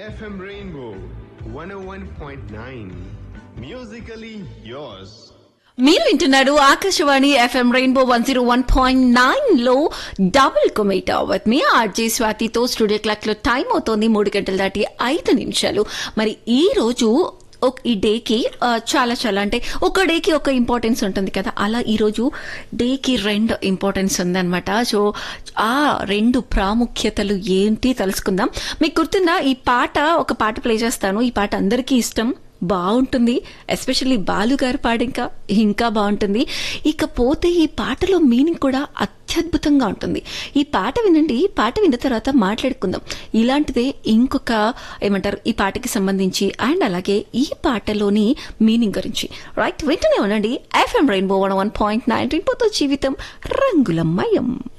FM Rainbow 101.9. Musically yours. మీరు వింటున్నారు Akashvani FM rainbow one zero one point nine లో double కొమేటా విత్ మీ ఆర్జే స్వాతితో స్టూడియో క్లాక్ లో టైం అవుతోంది మూడు గంటల దాటి ఐదు నిమిషాలు మరి ఈ రోజు ఒక- ఈ డేకి ఆ, చాలా చాలా అంటే ఒక డేకి ఒక ఇంపార్టెన్స్ ఉంటుంది కదా అలా ఈ రోజు డేకి రెండు ఇంపార్టెన్స్ ఉందన్నమాట సో ఆ రెండు ప్రాముఖ్యతలు ఏంటి తెలుసుకుందాం మీకు గుర్తుందా ఈ పాట ఒక పాట ప్లే చేస్తాను ఈ పాట అందరికీ ఇష్టం బాగుంటుంది ఎస్పెషల్లీ బాలు గారు పాట ఇంకా ఇంకా బాగుంటుంది ఇకపోతే ఈ పాటలో మీనింగ్ కూడా అత్యద్భుతంగా ఉంటుంది ఈ పాట వినండి ఈ పాట విన్న తర్వాత మాట్లాడుకుందాం ఇలాంటిదే ఇంకొక ఏమంటారు ఈ పాటకి సంబంధించి అండ్ అలాగే ఈ పాటలోని మీనింగ్ గురించి రైట్ వింటూనే ఉండండి FM rainbow one one point nine జీవితం రంగులమయం